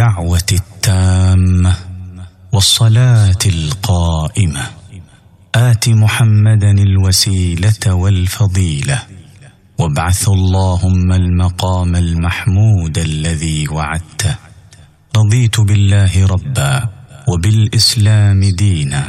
الدعوه التامه والصلاه القائمه ات محمدا الوسيله والفضيله وابعث اللهم المقام المحمود الذي وعدته رضيت بالله ربا وبالاسلام دينا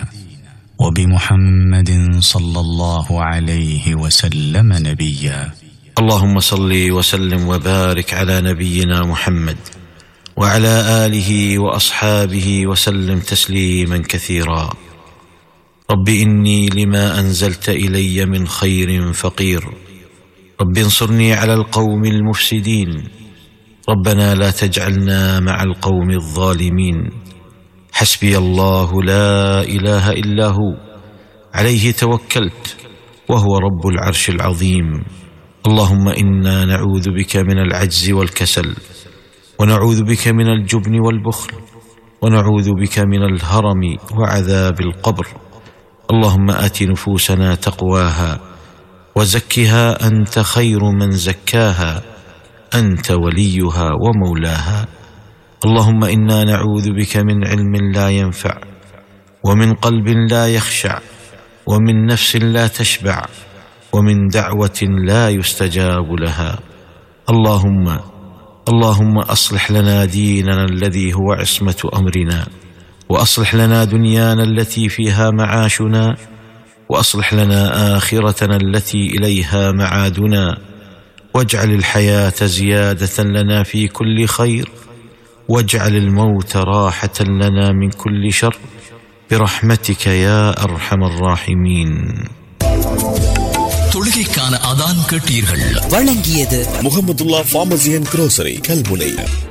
وبمحمد صلى الله عليه وسلم نبيا اللهم صل وسلم وبارك على نبينا محمد وعلى اله واصحابه وسلم تسليما كثيرا رب اني لما انزلت الي من خير فقير رب انصرني على القوم المفسدين ربنا لا تجعلنا مع القوم الظالمين حسبي الله لا اله الا هو عليه توكلت وهو رب العرش العظيم اللهم انا نعوذ بك من العجز والكسل ونعوذ بك من الجبن والبخل ونعوذ بك من الهرم وعذاب القبر اللهم ات نفوسنا تقواها وزكها انت خير من زكاها انت وليها ومولاها اللهم انا نعوذ بك من علم لا ينفع ومن قلب لا يخشع ومن نفس لا تشبع ومن دعوه لا يستجاب لها اللهم اللهم اصلح لنا ديننا الذي هو عصمه امرنا واصلح لنا دنيانا التي فيها معاشنا واصلح لنا اخرتنا التي اليها معادنا واجعل الحياه زياده لنا في كل خير واجعل الموت راحه لنا من كل شر برحمتك يا ارحم الراحمين தொழுகைக்கான அதான் கேட்டீர்கள் வழங்கியது Mohamedullah pharmacy and grocery Kalmunai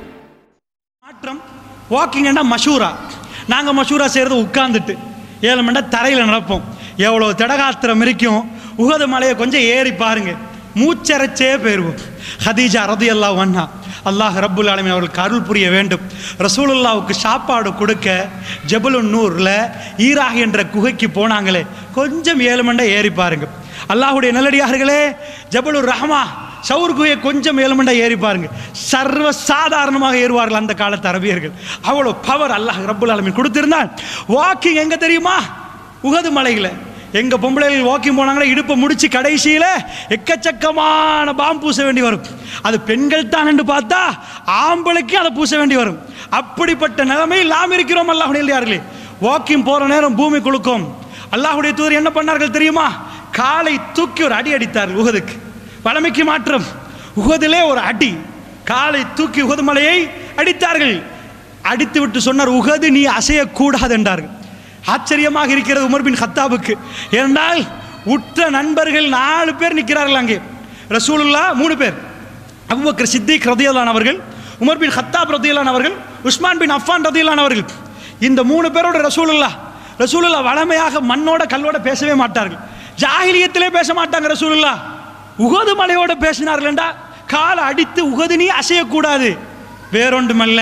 மாற்றம் வாக்கிங்னா மஷூரா நாங்கள் மஷூரா செய்கிறது உட்கார்ந்துட்டு ஏழு மணி நேரம் தரையில் நடப்போம் எவ்வளோ திடகாத்திரம் இருக்கும் உகது மலையை கொஞ்சம் ஏறி பாருங்க மூச்சரைச்சே போயிடுவோம் ஹதீஜா ரதி அல்லா வண்ணா அல்லாஹ் ரப்புல் ஆலமீன் அவர்களுக்கு அருள் புரிய வேண்டும் ரசூலுல்லாவுக்கு சாப்பாடு கொடுக்க ஜபலுன் நூரில் ஈராக் என்ற குகைக்கு போனாங்களே கொஞ்சம் ஏழு மணி நேரம் ஏறி பாருங்க அல்லாஹுடைய நல்லடியார்களே ஜபலுர் ரஹ்மா சவுர் குகையை கொஞ்சம் ஏழுமண்டா ஏறி பாருங்க சர்வ சாதாரணமாக ஏறுவார்கள் அந்த காலத்து அரபியர்கள் அவ்வளோ பவர் அல்லாஹ் ரப்புல் ஆலமீன் கொடுத்திருந்தான் வாக்கிங் எங்க தெரியுமா உகது மலையில் எங்க பொம்பளைகள் வாக்கிங் போனாங்களே இடுப்பை முடிச்சு கடைசியில் எக்கச்சக்கமான பாம் பூச வேண்டி வரும் அது பெண்கள் தான் என்று பார்த்தா ஆம்பளைக்கு அதை பூச வேண்டி வரும் அப்படிப்பட்ட நிலைமையில் நாம் இருக்கிறோம் அல்லாஹுடைய வாக்கிங் போற நேரம் பூமி குலுக்கும் அல்லாஹுடைய தூதர் என்ன பண்ணார்கள் தெரியுமா காலை தூக்கி ஒரு அடி அடித்தார்கள் உகதுக்கு வளமைக்கு மாற்றம் உகதிலே ஒரு அடி காலை தூக்கி உகது மலையை அடித்தார்கள் அடித்து விட்டு சொன்னார் உகது நீ அசையக்கூடாது என்றார்கள் ஆச்சரியமாக இருக்கிறது உமர் பின் ஹத்தாபுக்கு ஏனென்றால் உற்ற நண்பர்கள் நாலு பேர் நிற்கிறார்கள் அங்கே ரசூலுல்லா மூணு பேர் அபுபக்கர் சித்திக் ரதியலான் அவர்கள் உமர் பின் ஹத்தாப் ரதியலான் அவர்கள் உஸ்மான் பின் அஃபான் ரதியலான் அவர்கள் இந்த மூணு பேரோட ரசூலுல்லா ரசூலுல்லா வளமையாக மண்ணோட கல்லோட பேசவே மாட்டார்கள் ஜாகிலியத்திலே பேச மாட்டாங்க ரசூலுல்லா உகது மலையோட பேசினார்கள்டா காலை அடித்து உகது நீ அசையக்கூடாது வேறொன்றுமல்ல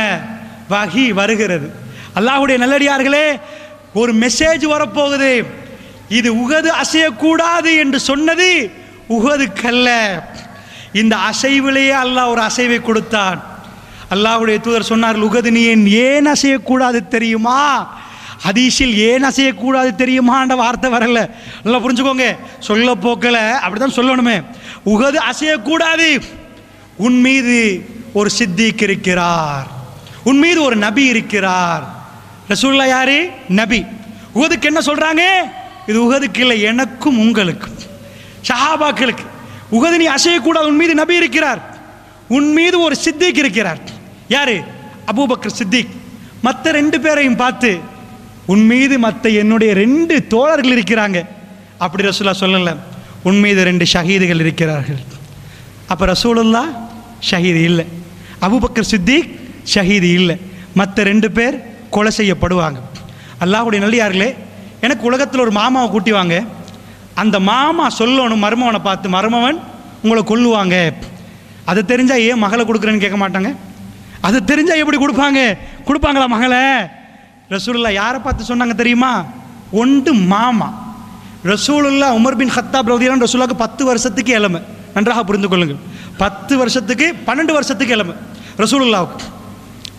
வகி வருகிறது அல்லாஹுடைய நல்லடியார்களே ஒரு மெசேஜ் வரப்போகுது இது உகது அசையக்கூடாது என்று சொன்னது உகதுக்கல்ல இந்த அசைவிலேயே அல்லாஹ் ஒரு அசைவை கொடுத்தான் அல்லாஹ்வுடைய தூதர் சொன்னார் உகது நீ ஏன் ஏன் அசையக்கூடாது தெரியுமா ஹதீஸில் ஏன் அசையக்கூடாது தெரியுமான்ற வார்த்தை வரல நல்லா புரிஞ்சுக்கோங்க சொல்ல போக்கல அப்படிதான் சொல்லணுமே உகது அசையக்கூடாது உன் மீது ஒரு சித்திக் இருக்கிறார் உன் மீது ஒரு நபி இருக்கிறார் ரசூல்லா யாரு நபி உகதுக்கு என்ன சொல்றாங்க இது உகதுக்கு இல்லை எனக்கும் உங்களுக்கும் ஷஹாபாக்களுக்கு உகது நீ அசையக்கூடாது உன் மீது நபி இருக்கிறார் உன் மீது ஒரு சித்திக் இருக்கிறார் யாரு அபூபக்கர் சித்திக் மற்ற ரெண்டு பேரையும் பார்த்து உன் மீது மற்ற என்னுடைய ரெண்டு தோழர்கள் இருக்கிறாங்க அப்படி ரசூலா சொல்லல உன் மீது ரெண்டு ஷஹீதுகள் இருக்கிறார்கள் அப்போ ரசூலுல்லா ஷஹீது இல்லை அபூபக்கர் சித்திக் ஷஹீது இல்லை மற்ற ரெண்டு பேர் கொலை செய்யப்படுவாங்க அல்லாஹ்வுடைய நல்லியார்களே எனக்கு உலகத்தில் ஒரு மாமாவை கூட்டி வாங்க அந்த மாமா சொல்லணும் மருமவனை பார்த்து மருமவன் உங்களை கொல்லுவாங்க அது தெரிஞ்சால் ஏன் மகளை கொடுக்குறேன்னு கேட்க மாட்டாங்க அது தெரிஞ்சால் எப்படி கொடுப்பாங்க கொடுப்பாங்களா மகளை ரசூலுல்லா யாரை பார்த்து சொன்னாங்க தெரியுமா ஒன்று மாமா ரசூலுல்லா உமர் பின் ஹத்தாப் ரவுதியான் ரசூலாக்கு பத்து வருஷத்துக்கு இளமை நன்றாக புரிந்து கொள்ளுங்கள் பத்து வருஷத்துக்கு பன்னெண்டு வருஷத்துக்கு இளமை ரசூலுல்லாவுக்கு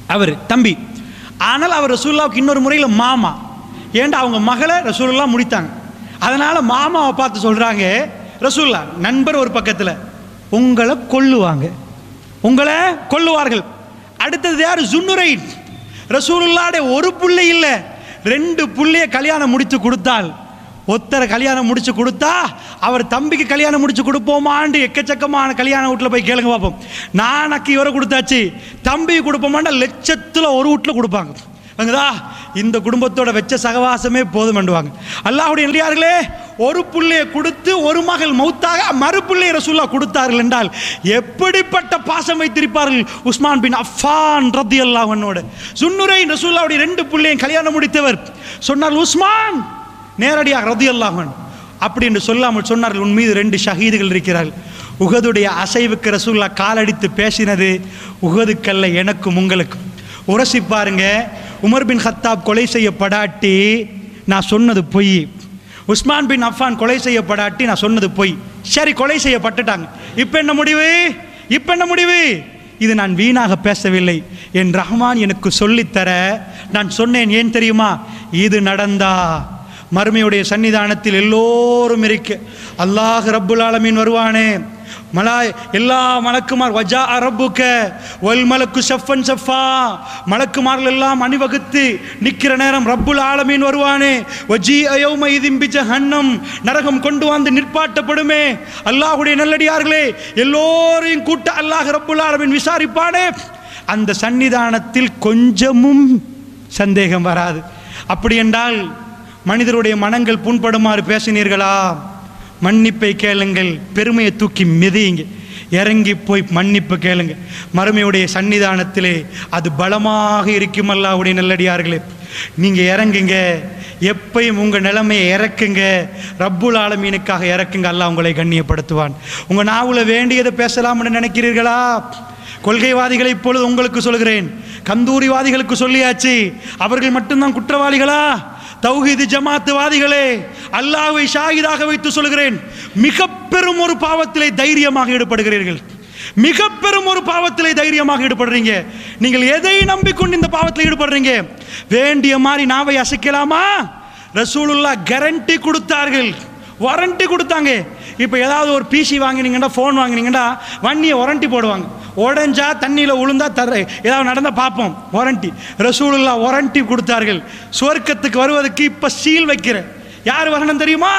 அவர் தம்பி ஆனால் அவர் ரசூல்லாவுக்கு இன்னொரு முறையில் மாமா ஏன்டா அவங்க மகளை ரசூலுல்லா முடித்தாங்க அதனால மாமாவை பார்த்து சொல்றாங்க ரசூல்லா நண்பர் ஒரு பக்கத்தில் உங்களை கொல்லுவாங்க உங்களை கொல்லுவார்கள் அடுத்தது யார் ஜுன்னுரைன் ரசூலுல்லாட ஒரு புள்ளை இல்லை ரெண்டு புள்ளைய கல்யாணம் முடிச்சு கொடுத்தால் ஒத்தரை கல்யாணம் முடிச்சு கொடுத்தா அவர் தம்பிக்கு கல்யாணம் முடிச்சு கொடுப்போமான்னு எக்கச்சக்கமான கல்யாண வீட்டில் போய் கேளுங்க பார்ப்போம் நானக்கு இவரை கொடுத்தாச்சு தம்பி கொடுப்போமாண்டா லட்சத்தில் ஒரு வீட்டில் கொடுப்பாங்க வந்துதா இந்த குடும்பத்தோட வெச்ச சகவாசமே போதுமெண்டுவாங்க அல்லாஹ்வுடைய நல்லியார்களே ஒரு புள்ளையை கொடுத்து ஒரு மகள் மௌத்தாக மறு புள்ளையை ரசூல்லா கொடுத்தார்கள் என்றால் எப்படிப்பட்ட பாசம் வைத்திருப்பார்கள் உஸ்மான் பின் அஃபான் ரத்தி அல்லாஹனோட சுன்னுரை ரசூல்லாவுடைய ரெண்டு புள்ளையும் கல்யாணம் முடித்தவர் சொன்னார் உஸ்மான் நேரடியாக ரதி அல்லாஹன் அப்படி என்று சொல்லாமல் சொன்னார்கள் உன் மீது ரெண்டு ஷஹீதுகள் இருக்கிறார்கள் உகதுடைய அசைவுக்கு ரசூல்லா காலடித்து பேசினது உகதுக்கல்ல எனக்கும் உங்களுக்கும் உரசி பாருங்க உமர் பின் ஹத்தாப் கொலை செய்யப்படாட்டி நான் சொன்னது பொய் உஸ்மான் பின் அஃபான் கொலை செய்யப்படாட்டி நான் சொன்னது பொய் சரி கொலை செய்யப்பட்டுட்டாங்க இப்போ என்ன முடிவு இப்போ என்ன முடிவு இது நான் வீணாக பேசவில்லை என் ரஹ்மான் எனக்கு சொல்லித்தர நான் சொன்னேன் ஏன் தெரியுமா இது நடந்தா மறுமையுடைய சன்னிதானத்தில் எல்லோரும் இருக்கு அல்லாஹ் ரப்புல் ஆலமீன் வருவானே மலாய் எல்லா மலக்குமார் வஜா அரப்புக்க வல் மலக்கு சஃபன் சஃபா மலக்குமார்கள் எல்லாம் அணிவகுத்து நிற்கிற நேரம் ரப்புல் ஆலமீன் வருவானே வஜி அயோம இதிம்பி ஜஹன்னம் நரகம் கொண்டு வந்து நிற்பாட்டப்படுமே அல்லாஹுடைய நல்லடியார்களே எல்லோரையும் கூட்ட அல்லாஹ் ரப்புல் ஆலமீன் விசாரிப்பானே அந்த சன்னிதானத்தில் கொஞ்சமும் சந்தேகம் வராது அப்படி என்றால் மனிதருடைய மனங்கள் புண்படுமாறு பேசினீர்களா மன்னிப்பை கேளுங்கள் பெருமையை தூக்கி மிதியுங்க இறங்கி போய் மன்னிப்பு கேளுங்க மறுமையுடைய சன்னிதானத்திலே அது பலமாக இருக்கும் அல்லாஹ்வுடைய நல்லடியார்களே நீங்க இறங்குங்க எப்பயும் உங்க நிலைமையை இறக்குங்க ரப்புல் ஆலமீனுக்காக இறக்குங்க அல்லாஹ் உங்களை கண்ணியப்படுத்துவான் உங்க நாவுல வேண்டியதை பேசலாம்னு நினைக்கிறீர்களா கொள்கைவாதிகளை இப்பொழுது உங்களுக்கு சொல்கிறேன் கந்தூரிவாதிகளுக்கு சொல்லியாச்சு அவர்கள் மட்டும்தான் குற்றவாளிகளா தௌஹீது ஜமாத்துவாதிகளே அல்லாஹ்வை ஷாஹிதாக வைத்து சொல்கிறேன் மிக பெரும் ஒரு பாவத்திலே தைரியமாக ஈடுபடுகிறீர்கள் மிக பெரும் ஒரு பாவத்திலே தைரியமாக ஈடுபடுறீங்க நீங்கள் எதை நம்பிக்கொண்டு இந்த பாவத்தில் ஈடுபடுறீங்க வேண்டிய மாதிரி நாவை அசைக்கலாமா ரசூலுல்லா கேரண்டி கொடுத்தார்கள் வாரண்டி கொடுத்தாங்க இப்போ ஏதாவது ஒரு பிசி வாங்கினீங்கன்னா ஃபோன் வாங்கினீங்கன்னா வண்டியை வாரண்டி போடுவாங்க உடஞ்சா தண்ணியில் உளுந்தா தர ஏதாவது நடந்தால் பார்ப்போம் வாரண்டி ரசூலுல்லா வாரண்டி கொடுத்தார்கள் சுவர்க்கத்துக்கு வருவதற்கு இப்போ சீல் வைக்கிறேன் யார் வரணும் தெரியுமா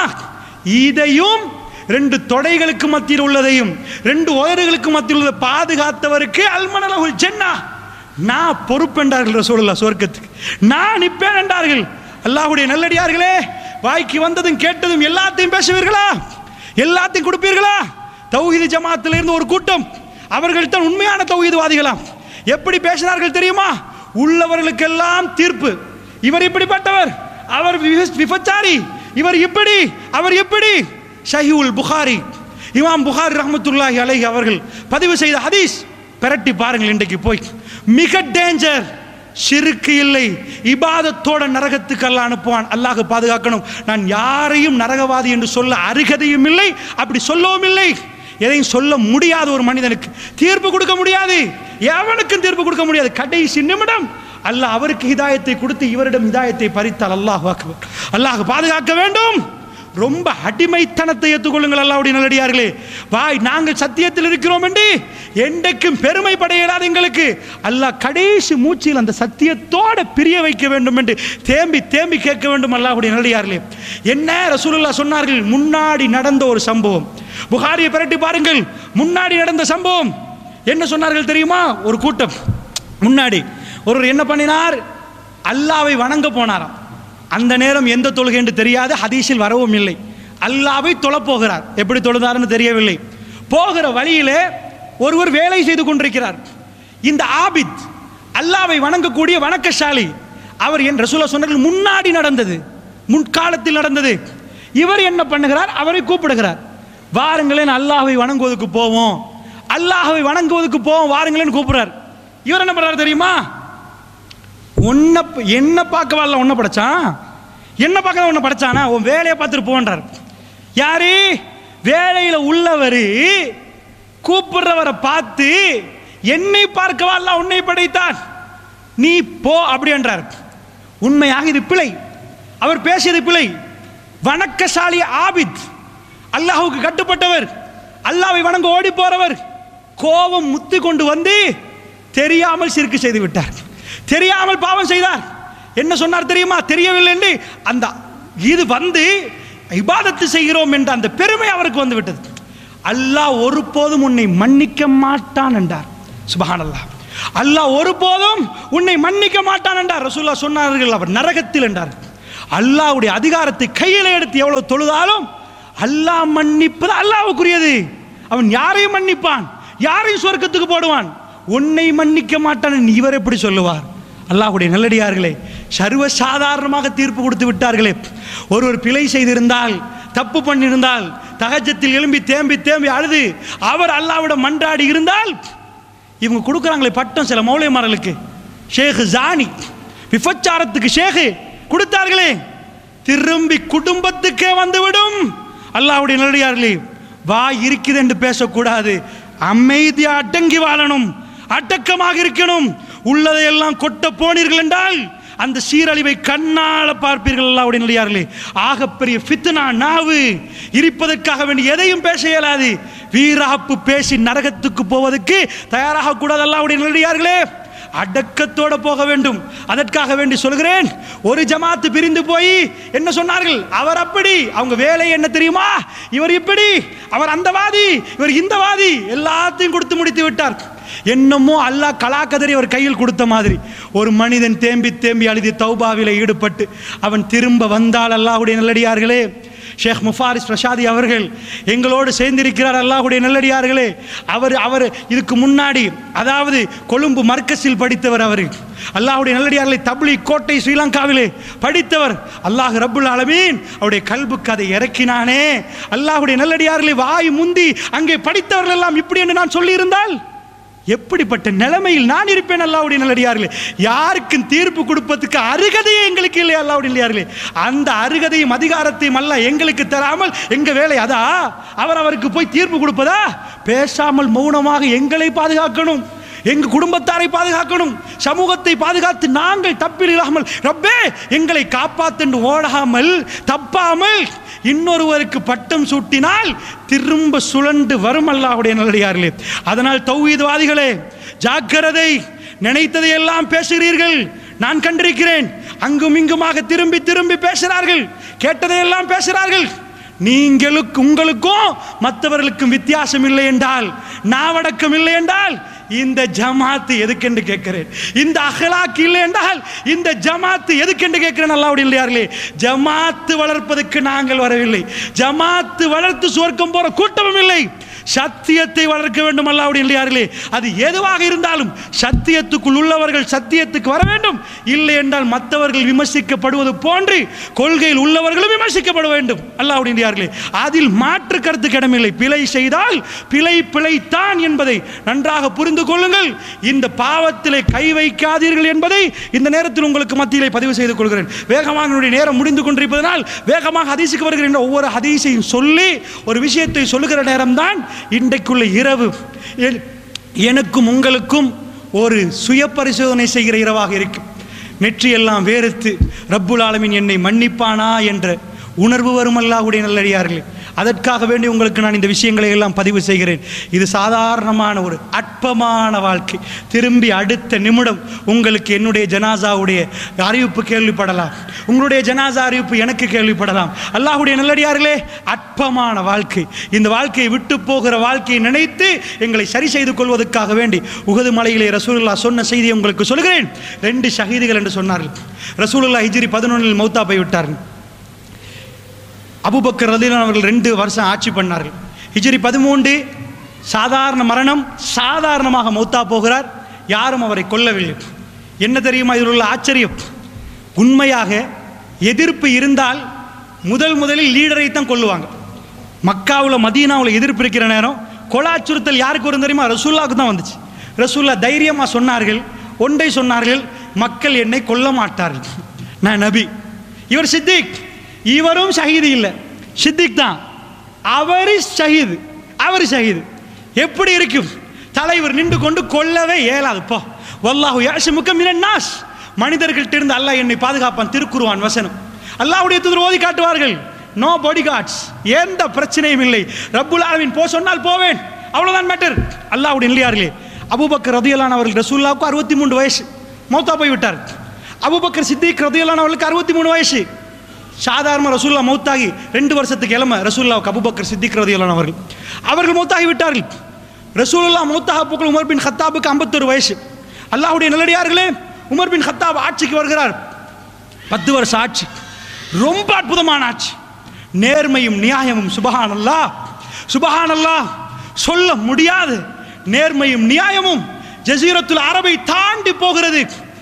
இதையும் ரெண்டு தொடைகளுக்கு மத்தியில் உள்ளதையும் ரெண்டு உதடுகளுக்கு மத்தியில் உள்ளதை பாதுகாத்தவருக்கு அல்மனலகுல் ஜென்னா நான் பொறுப்பென்றார்கள் ரசூலுல்லா சுவர்க்கத்துக்கு நான் நிற்பேன் என்றார்கள் அல்லாஹ்வுடைய நல்லடியார்களே வாய்க்கு வந்ததும் கேட்டதும் எல்லாத்தையும் பேசுவீர்களா எல்லாத்தையும் கொடுப்பீர்களா தௌஹீது ஜமாத்தில் இருந்து ஒரு கூட்டம் அவர்கள் தான் உண்மையான தௌஹீதுவாதிகளாம் எப்படி பேசினார்கள் தெரியுமா உள்ளவர்களுக்கெல்லாம் தீர்ப்பு இவர் இப்படிப்பட்டவர் அவர் விப- விபச்சாரி இவர் இப்படி அவர் எப்படி ஷஹீவுல் புகாரி இமாம் புகாரி ரஹ்மத்துல்லாஹி அலைஹி அவர்கள் பதிவு செய்த ஹதீஸ் பிரட்டி பாருங்கள் இன்றைக்கு போய் மிக டேஞ்சர் ஷிருக்கு இல்லை இபாதத்தோட நரகத்துக்கு அல்லாஹ் அனுப்புவான் அல்லாஹ் பாதுகாக்கணும் நான் யாரையும் நரகவாதி என்று சொல்ல அருகதையும் இல்லை அப்படி சொல்லவும் இல்லை எதையும் சொல்ல முடியாத ஒரு மனிதனுக்கு தீர்ப்பு கொடுக்க முடியாது எவனுக்கும் தீர்ப்பு கொடுக்க முடியாது கடைசி நிமிடம் அல்லாஹ் அவருக்கு ஹிதாயத்தை கொடுத்து இவரிடம் ஹிதாயத்தை பறித்தால் அல்லாஹ் அக்பர் அல்லாஹ் பாதுகாக்க வேண்டும் ரொம்ப அடிமைத்தனத்தை ஏற்றுக்கொள்ளுங்கள் அல்லாவுடைய நல்லடியார்களே வாய் நாங்கள் சத்தியத்தில் இருக்கிறோம் என்று என்றைக்கும் பெருமை படையலாது எங்களுக்கு அல்லாஹ் கடைசி மூச்சில் அந்த சத்தியத்தோட பிரிய வைக்க வேண்டும் என்று தேம்பி தேம்பி கேட்க வேண்டும் அல்லாஹ்வுடைய நல்லடியார்களே என்ன ரசூலுல்லா சொன்னார்கள் முன்னாடி நடந்த ஒரு சம்பவம் புகாரியை பிரட்டி பாருங்கள் முன்னாடி நடந்த சம்பவம் என்ன சொன்னார்கள் தெரியுமா ஒரு கூட்டம் முன்னாடி ஒருவர் என்ன பண்ணினார் அல்லாவை வணங்க போனாராம் அந்த நேரம் எந்த தொழுகை என்று தெரியாது ஹதீஸில் வரவும் இல்லை அல்லாவை தொழப் போகிறார் எப்படி தொழுதாருன்னு தெரியவில்லை போகிற வழியிலே ஒருவர் வேலை செய்து கொண்டிருக்கிறார் இந்த ஆபித் அல்லாவை வணங்கக்கூடிய வணக்கசாலி அவர் என் ரசூலா சொன்னார்கள் முன்னாடி நடந்தது முன்காலத்தில் நடந்தது இவர் என்ன பண்ணுகிறார் அவரை கூப்பிடுகிறார் வாருங்களேன் அல்லாஹ்வை வணங்குவதற்கு போவோம் அல்லாஹ்வை வணங்குவதற்கு போவோம் வாருங்களேன்னு கூப்பிடுறார் இவர் என்ன பண்றாரு தெரியுமா உன்னை ப- என்ன பார்க்க வரல உன்னை படைச்சான் என்ன பார்க்க உன்னை படைச்சானா உன் வேலையை பார்த்துட்டு போன்றார் யாரு வேலையில் உள்ளவர் கூப்பிடுறவரை பார்த்து என்னை பார்க்கவா அல்ல உன்னை படைத்தான் நீ போ அப்படி என்றார் உண்மையாக இது பிழை அவர் பேசியது பிழை வணக்கசாலி ஆபித் அல்லாஹ்வுக்கு கட்டுப்பட்டவர் அல்லாஹ்வை வணங்க ஓடி போறவர் கோபம் முத்து கொண்டு வந்து தெரியாமல் சிறுக்கு செய்து விட்டார் தெரியாமல் பாவம் செய்தார் என்ன சொன்னார் தெரியுமா தெரியவில்லை என்று அந்த இது வந்து இபாதத்து செய்கிறோம் என்ற அந்த பெருமை அவருக்கு வந்து விட்டது அல்லாஹ் ஒருபோதும் உன்னை மன்னிக்க மாட்டான் என்றார் சுபஹானல்லாஹ் அல்லாஹ் ஒருபோதும் உன்னை மன்னிக்க மாட்டான் என்றார் ரசூல்லா சொன்னார்கள் அவர் நரகத்தில் என்றார் அல்லாஹ்வுடைய அதிகாரத்தை கையில் எடுத்து எவ்வளவு தொழுதாலும் அல்லாஹ் மன்னிப்பது அல்லாஹ்வுக்குரியது அவன் யாரையும் மன்னிப்பான் யாரையும் சொர்க்கத்துக்கு போடுவான் உன்னை மன்னிக்க மாட்டான் இவர் எப்படி சொல்லுவார் அல்லாஹ்வுடைய நல்லடியார்களே சர்வ சாதாரணமாக தீர்ப்பு கொடுத்து விட்டார்களே ஒருவர் பிழை செய்திருந்தால் தப்பு பண்ணியிருந்தால் தகஜத்தில் எழும்பி தேம்பி தேம்பி அழுது அவர் அல்லாஹ்விடம் மன்றாடி இருந்தால் இவங்க கொடுக்குறாங்களே பட்டம் சில மௌலியமார்களுக்கு ஷேக் ஜானி விபச்சாரத்துக்கு ஷேகு கொடுத்தார்களே திரும்பி குடும்பத்துக்கே வந்துவிடும் அல்லாஹ்வுடைய நல்லடியார்களே வாய் இருக்குது என்று பேசக்கூடாது அமைதியா அடங்கி வாழணும் அடக்கமாக இருக்கணும் உள்ளதையெல்லாம் கொட்ட போனீர்கள் என்றால் அந்த சீரழிவை கண்ணால பார்ப்பீர்கள் அல்லாஹ்வுடைய நல்லடியார்களே ஆகப்பெரிய ஃபித்னா நாவு இருப்பதற்காக வேண்டி எதையும் பேச இயலாது வீராப்பு பேசி நரகத்துக்கு போவதற்கு தயாராக கூடாது அல்லாஹ்வுடைய நல்லடியார்களே அடக்கத்தோட போக வேண்டும் அதற்காக வேண்டி சொல்கிறேன் ஒரு ஜமாத்து பிரிந்து போய் என்ன சொன்னார்கள் அவர் அப்படி அவங்க வேலை என்ன தெரியுமா இவர் இப்படி அவர் அந்த வாதி இவர் இந்த வாதி எல்லாத்தையும் கொடுத்து முடித்து விட்டார் என்னமோ அல்லாஹ் கலாக்கதறி அவர் கையில் கொடுத்த மாதிரி ஒரு மனிதன் தேம்பி தேம்பி அழுதி தௌபாவில ஈடுபட்டு அவன் திரும்ப வந்தால் அல்லாஹ்வுடைய நல்லடியார்களே ஷேக் முஃபாரிஸ் பிரசாதி அவர்கள் எங்களோடு சேர்ந்திருக்கிறார் அல்லாஹ்வுடைய நல்லடியார்களே அவர் அவர் இதுக்கு முன்னாடி அதாவது கொழும்பு மர்க்கஸில் படித்தவர் அவர் அல்லாஹ்வுடைய நல்லடியார்களை தப்லி கோட்டை ஸ்ரீலங்காவிலே படித்தவர் அல்லாஹ் ரப்புல் ஆலமீன் அவருடைய கல்புக்கு அதை இறக்கினானே அல்லாஹ்வுடைய நல்லடியார்களை வாய் முந்தி அங்கே படித்தவர்கள் எல்லாம் இப்படி என்று நான் சொல்லியிருந்தால் எப்படிப்பட்ட நிலைமையில் நான் இருப்பேன் அல்லாவுடைய நல்லடியார்களே யாருக்கும் தீர்ப்பு கொடுப்பதற்கு அருகதையே எங்களுக்கு இல்லை அல்லாவுடைய நல்லடியார்களே அந்த அருகதையும் அதிகாரத்தையும் அல்ல எங்களுக்கு தராமல் எங்க வேலை அதா அவர் அவருக்கு போய் தீர்ப்பு கொடுப்பதா பேசாமல் மௌனமாக எங்களை பாதுகாக்கணும் எங்க குடும்பத்தாரை பாதுகாக்கணும் சமூகத்தை பாதுகாத்து நாங்கள் தப்பில் இல்லாமல் ரப்பே எங்களை காப்பாத்தென்று ஓடாமல் தப்பாமல் இன்னொருவருக்கு பட்டம் சூட்டினால் திரும்ப சுழண்டு வரும் அல்லாஹ்வுடைய நல்லடியார்களே அதனால் தௌஹீத்வாதிகளே ஜாக்கிரதை நினைத்ததை எல்லாம் பேசுகிறீர்கள் நான் கண்டிருக்கிறேன் அங்கும் இங்குமாக திரும்பி திரும்பி பேசுகிறார்கள் கேட்டதையெல்லாம் பேசுகிறார்கள் நீங்களுக்கு உங்களுக்கும் மற்றவர்களுக்கும் வித்தியாசம் இல்லை என்றால் நாவடக்கம் இல்லை என்றால் இந்த ஜமாத்து எதுக்கென்று கேட்கிறேன் இந்த அகலாக்கு இல்லை என்றால் இந்த ஜமாத்து எதுக்கென்று கேட்கிறேன் அல்லாவுடைய இல்லையார்களே ஜமாத்து வளர்ப்பதற்கு நாங்கள் வரவில்லை ஜமாத்து வளர்த்து சுவர்க்கம் போற கூட்டமும் இல்லை சத்தியத்தை வளர்க்க வேண்டும் அல்லாவுடைய இல்லையார்களே அது எதுவாக இருந்தாலும் சத்தியத்துக்குள் உள்ளவர்கள் சத்தியத்துக்கு வர வேண்டும் இல்லை என்றால் மற்றவர்கள் விமர்சிக்கப்படுவது போன்று கொள்கையில் உள்ளவர்களும் விமர்சிக்கப்பட வேண்டும் அல்லாவுடைய இல்லையார்களே அதில் மாற்று கருத்து கிடமில்லை பிழை செய்தால் பிழை பிழைத்தான் என்பதை நன்றாக புரிந்து கொள்ளுங்கள் இந்த பாவத்திலே கை வைக்காதீர்கள் என்பதை இந்த நேரத்தில் உங்களுக்கு மத்தியிலே பதிவு செய்து கொள்கிறேன் வேகமாக என்னுடைய நேரம் முடிந்து கொண்டிருப்பதனால் வேகமாக ஹதீஸுக்கு வருகிற ஒவ்வொரு ஹதீஸையும் சொல்லி ஒரு விஷயத்தை சொல்லுகிற நேரம்தான் இன்றைக்குள்ள இரவு எ- எனக்கும் உங்களுக்கும் ஒரு சுய பரிசோதனை செய்கிற இரவாக இருக்கும் நெற்றியெல்லாம் வேறுத்து ரப்புல் ஆலமீன் என்னை மன்னிப்பானா என்ற உணர்வு வரும் அல்லாஹ்வுடைய நல்லடியார்களே அதற்காக வேண்டி உங்களுக்கு நான் இந்த விஷயங்களை எல்லாம் பதிவு செய்கிறேன் இது சாதாரணமான ஒரு அற்பமான வாழ்க்கை திரும்பி அடுத்த நிமிடம் உங்களுக்கு என்னுடைய ஜனாசாவுடைய அறிவிப்பு கேள்விப்படலாம் உங்களுடைய ஜனாசா அறிவிப்பு எனக்கு கேள்விப்படலாம் அல்லாஹ்வுடைய நல்லடியார்களே அற்பமான வாழ்க்கை இந்த வாழ்க்கையை விட்டு போகிற வாழ்க்கையை நினைத்து எங்களை சரி செய்து கொள்வதற்காக வேண்டி உகது மலையிலே ரசூலுல்லாஹ் சொன்ன செய்தியை உங்களுக்கு சொல்கிறேன் ரெண்டு ஷஹீதுகள் என்று சொன்னார்கள் ரசூலுல்லாஹ் ஹிஜ்ரி பதினொன்றில் மௌத்தா போய் விட்டார்கள் அபுபக்கர் ரலியல்லாஹு அவர்கள் ரெண்டு வருஷம் ஆட்சி பண்ணார்கள் ஹிஜ்ரி பதிமூன்று சாதாரண மரணம் சாதாரணமாக மௌத்தா போகிறார் யாரும் அவரை கொல்லவில்லை என்ன தெரியுமா இதில் உள்ள ஆச்சரியம் உண்மையாக எதிர்ப்பு இருந்தால் முதல் முதலில் லீடரை தான் கொல்லுவாங்க மக்காவில் மதீனாவில் எதிர்ப்பு இருக்கிற நேரம் கொலை அச்சுறுத்தல் யாருக்கு வரும் தெரியுமா ரசூல்லாவுக்கு தான் வந்துச்சு ரசூல்லா தைரியமாக சொன்னார்கள் ஒன்றை சொன்னார்கள் மக்கள் என்னை கொல்ல மாட்டார்கள் நான் நபி இவர் சித்திக் இவரும் ஷஹீது இல்லை சித்திக் தான் அவர் ஷஹீது அவர் ஷஹீது எப்படி இருக்கும் தலைவர் நின்று கொண்டு கொல்லவே இயலாது போ வல்லாஹு யாசிமுக்க மினன் நாஸ் மனிதர்கள்ட்ட இருந்து அல்லாஹ் என்னை பாதுகாப்பான் திருக்குருவான் வசனம் அல்லாஹ்வுடைய தூதர் ஓதி காட்டுவார்கள் நோ பாடி கார்ட்ஸ் எந்த பிரச்சனையும் இல்லை ரப்புல் ஆலமீன் போ சொன்னால் போவேன் அவ்வளவுதான் மேட்டர் அல்லாஹ்வுடைய நிலையார்களே அபூபக்கர் ரதியல்லான் அவர்கள் ரசூல்லாவுக்கு அறுபத்தி மூன்று வயசு மௌத்தா போய் விட்டார் அபூபக்கர் சித்திக் ரதியல்லான் அவர்களுக்கு அறுபத்தி மூணு வயசு சாதாரண ரசூல்லா மௌத்தாகி ரெண்டு வருஷத்துக்கு இளம ரசூல்லாவுக்கு அபூபக்கர் சித்திக் ரதியல்லான் அவர்கள் அவர்கள் மௌத்தாகி விட்டார்கள் ரசூலுல்லா மௌத்தாக புகழ் உமர் பின் ஹத்தாபுக்கு ஐம்பத்தொரு வயசு அல்லாஹ்வுடைய நல்லடியார்களே உமர் பின் ஹத்தாப் ஆட்சிக்கு வருகிறார் பத்து வருஷம் ஆட்சி ரொம்ப அற்புதமான ஆட்சி நேர்மையும் நியாயமும் சுபஹானல்லா சுபஹானல்லா சொல்ல முடியாது நேர்மையும் நியாயமும் ஜசீரத்துல் அரபை தாண்டி போகிறது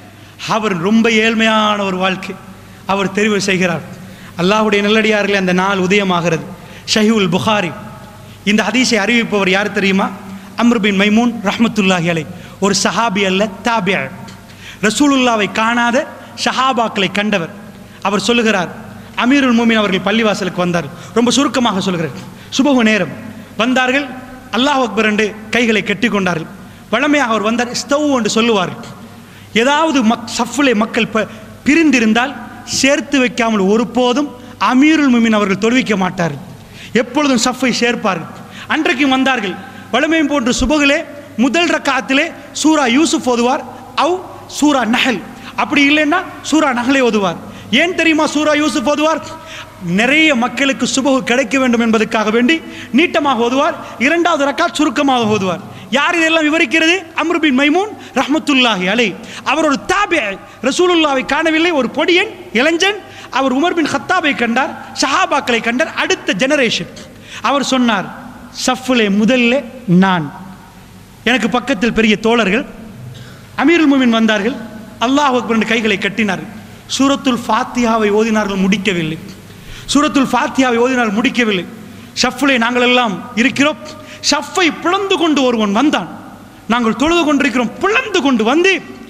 அவர் ரொம்ப ஏழ்மையான ஒரு வாழ்க்கை அவர் தெரிவு செய்கிறார் அல்லாஹ்வுடைய நல்லடியார்களே அந்த நாள் உதயமாகிறது ஷஹீவுல் புகாரி இந்த ஹதீஸை அறிவிப்பவர் யார் தெரியுமா அம்ரு பின் மைமூன் ரஹ்மத்துல்லாஹி அலை ஒரு சஹாபி அல்ல தாபியா ரசூலுல்லாவை காணாத ஷஹாபாக்களை கண்டவர் அவர் சொல்லுகிறார் அமீருல் மூமின் அவர்கள் பள்ளிவாசலுக்கு வந்தார் ரொம்ப சுருக்கமாக சொல்கிறார் சுபகு நேரம் வந்தார்கள் அல்லாஹ் அக்பர் என்று கைகளை கட்டி கொண்டார்கள் வழமையாக அவர் வந்தார் ஸ்டவ் என்று சொல்லுவார்கள் ஏதாவது மக் சஃபிலே மக்கள் ப- பிரிந்திருந்தால் சேர்த்து வைக்காமல் ஒருபோதும் அமீருல் முமின் அவர்கள் தொழுவிக்க மாட்டார்கள் எப்பொழுதும் சஃபை சேர்ப்பார்கள் அன்றைக்கும் வந்தார்கள் வளமையும் போன்ற சுபகிலே முதல் ரக்காத்திலே சூரா யூசுப் ஓதுவார் அவ் சூரா நஹல் அப்படி இல்லைன்னா சூரா நஹலை ஓதுவார் ஏன் தெரியுமா சூரா யூசுப் ஓதுவார் நிறைய மக்களுக்கு சுபகு கிடைக்க வேண்டும் என்பதற்காக வேண்டி நீட்டமாக ஓதுவார் இரண்டாவது ரக்காத் சுருக்கமாக ஓதுவார் யார் இதெல்லாம் விவரிக்கிறது அம்ரு பின் மைமூன் ரஹ்மத்துல்லாஹி அலை அவர் ஒரு தாபே ரசூலுல்லாவை காணவில்லை ஒரு பொடியன் இளைஞன் அவர் உமர் பின் ஹத்தாபை கண்டார் ஷஹாபாக்களை கண்டார் அடுத்த ஜெனரேஷன் அவர் சொன்னார் சஃப்லே முதல்ல நான் எனக்கு பக்கத்தில் பெரிய தோழர்கள் அமீருல் முமின் வந்தார்கள் அல்லாஹ் அக்பர் என்று கைகளை கட்டினார்கள் சூரத்துல் ஃபாத்தியாவை ஓதினார்கள் முடிக்கவில்லை சூரத்துல் ஃபாத்தியாவை ஓதினார்கள் முடிக்கவில்லை ஷஃப்லே நாங்கள் எல்லாம் இருக்கிறோம் ஷஃப்பை பிளந்து கொண்டு ஒருவன் வந்தான் நாங்கள் தொழுது கொண்டிருக்கிறோம் பிளந்து கொண்டு வந்து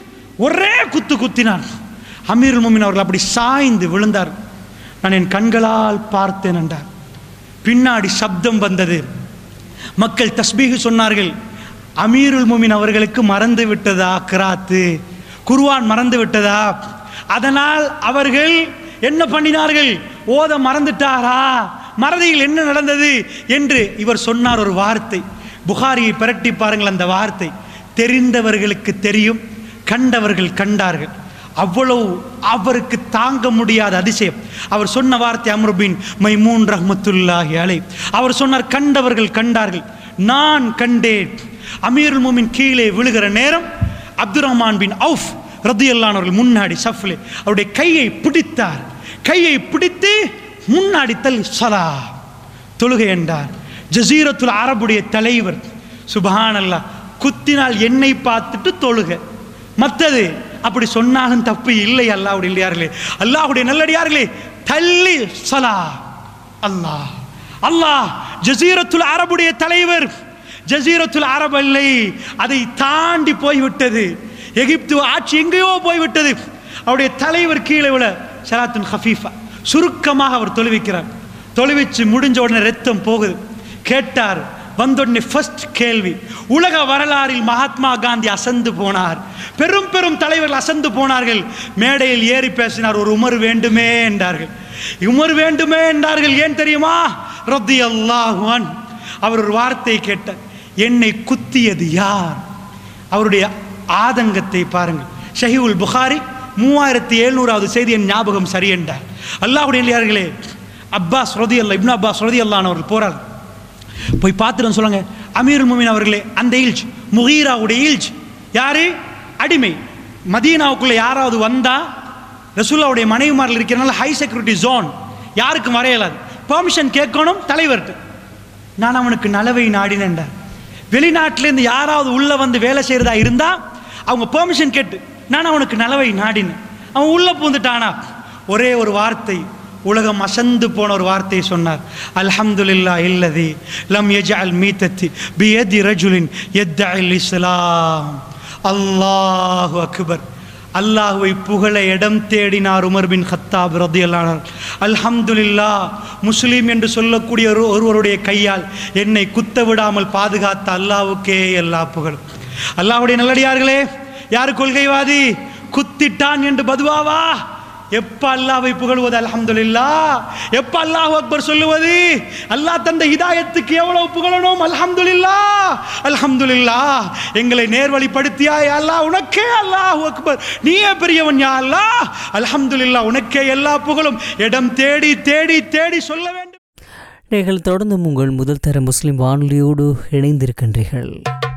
ஒரே குத்து குத்தினான் அமீருல் முமின் அவர்கள் அப்படி சாய்ந்து விழுந்தார் நான் என் கண்களால் பார்த்தேன் என்றார் பின்னாடி சப்தம் வந்தது மக்கள் தஸ்பீஹ் சொன்னார்கள் அமீருல் முமின் அவர்களுக்கு மறந்து விட்டதா கிராத்து குர்ஆன் மறந்து விட்டதா அதனால் அவர்கள் என்ன பண்ணினார்கள் ஓத மறந்துட்டாரா மறதியில் என்ன நடந்தது என்று இவர் சொன்னார் ஒரு வார்த்தை புகாரியை பிரட்டி பாருங்கள் அந்த வார்த்தை தெரிந்தவர்களுக்கு தெரியும் கண்டவர்கள் கண்டார்கள் அவ்வளவு அவருக்கு தாங்க முடியாத அதிசயம் அவர் சொன்ன வார்த்தை அம்ருபின் மைமூன் ரஹ்மத்துல்லாஹி அலை அவர் சொன்னார் கண்டவர்கள் கண்டார்கள் நான் கண்டேன் அமீருல் மூமின் கீழே விழுகிற நேரம் அப்துல் ரஹ்மான் பின் அவுஃப் ரத்தியல்லான் அவர்கள் முன்னாடி சஃப்லே அவருடைய கையை பிடித்தார் கையை பிடித்து முன்னாடி தள்ளி சலா தொழுகை என்றார் ஜசீரத்துல் அரபுடைய தலைவர் சுபஹானல்லா குத்தினால் என்னை பார்த்துட்டு தொழுக மற்றது அப்படி சொன்னாலும் தப்பு இல்லை அல்லாஹ்வுடைய இல்லையார்களே அல்லாஹ்வுடைய நல்லடியார்களே தள்ளி சலா அல்லாஹ் அல்லாஹ் ஜசீரத்துல் அரபுடைய தலைவர் ஜசீரத்துல் அரபு இல்லை அதை தாண்டி போய்விட்டது எகிப்து ஆட்சி எங்கேயோ போய்விட்டது அவருடைய தலைவர் கீழே விழ ஷராத்துன் ஹஃபீஃபா சுருக்கமாக அவர் தொழுவிக்கிறார் தொழுவிச்சு முடிஞ்ச உடனே ரத்தம் போகுது கேட்டார் வந்தோடனே ஃபர்ஸ்ட் கேள்வி உலக வரலாறில் மகாத்மா காந்தி அசந்து போனார் பெரும் பெரும் தலைவர்கள் அசந்து போனார்கள் மேடையில் ஏறி பேசினார் ஒரு உமர் வேண்டுமே என்றார்கள் உமர் வேண்டுமே என்றார்கள் ஏன் தெரியுமா ரத்தி அல்லாஹுவான் அவர் ஒரு வார்த்தை கேட்டார் என்னை குத்தியது யார் அவருடைய ஆதங்கத்தை பாருங்கள் ஷஹீவுல் புகாரி மூவாயிரத்தி எழுநூறாவது செய்தி என் ஞாபகம் சரி என்றார் அல்லாஹுடைய இல்லையார்களே அப்பாஸ் ரதி அல்லா இப்னு அப்பாஸ் ரதி அல்லான் அவர்கள் போறார் போய் பார்த்துட்டு சொல்லுங்க அமீருல் முமின் அவர்களே அந்த ஈல்ஜ் முகீராவுடைய ஈல்ஜ் யாரு அடிமை மதீனாவுக்குள்ள யாராவது வந்தா ரசூல்லாவுடைய மனைவிமார்கள் இருக்கிறனால ஹை செக்யூரிட்டி ஜோன் யாருக்கும் வர இயலாது பெர்மிஷன் கேட்கணும் தலைவர்கிட்ட நான் அவனுக்கு நலவை நாடினேன்டார் வெளிநாட்டிலேருந்து யாராவது உள்ளே வந்து வேலை செய்கிறதா இருந்தால் அவங்க பெர்மிஷன் கேட்டு நான் அவனுக்கு நலவை நாடினேன் அவன் உள்ளே பூந்துட்டானா ஒரே ஒரு வார்த்தை உலகம் அசந்து போன ஒரு வார்த்தையை சொன்னார் அல்ஹம்துலில்லா இல்லதி லம் யஜ்அல் மீத்தத்தி பியதி ரஜுலின் யத்தஇல் இஸ்லாம் அல்லாஹு அக்பர் அல்லாஹுவை புகழ இடம் தேடினார் உமர் பின் ஹத்தாப் ரதியல்லானார் அல்ஹம்துலில்லா முஸ்லீம் என்று சொல்லக்கூடிய ஒரு ஒருவருடைய கையால் என்னை குத்த விடாமல் பாதுகாத்த அல்லாஹ்வுக்கே எல்லா புகழும் அல்லாஹ்வுடைய நல்லடியார்களே யார் கொள்கைவாதி குத்திட்டான் என்று பதுவாவா எப்ப அல்லாஹ்வை புகழ்வது அல்ஹம்துலில்லா எப்ப அல்லாஹ் அக்பர் சொல்லுவது அல்லாஹ் தந்த ஹிதாயத்துக்கு எவ்வளவு புகழணும் அல்ஹம்துலில்லா அல்ஹம்துலில்லா எங்களை நேர்வழிப்படுத்தியா யா அல்லாஹ் உனக்கே அல்லாஹ் அக்பர் நீயே பெரியவன் யா அல்லாஹ் அல்ஹம்துலில்லா உனக்கே எல்லா புகழும் இடம் தேடி தேடி தேடி சொல்ல வேண்டும் நீங்கள் தொடர்ந்து உங்கள் முதல் தர முஸ்லிம் வானொலியோடு இணைந்திருக்கின்றீர்கள்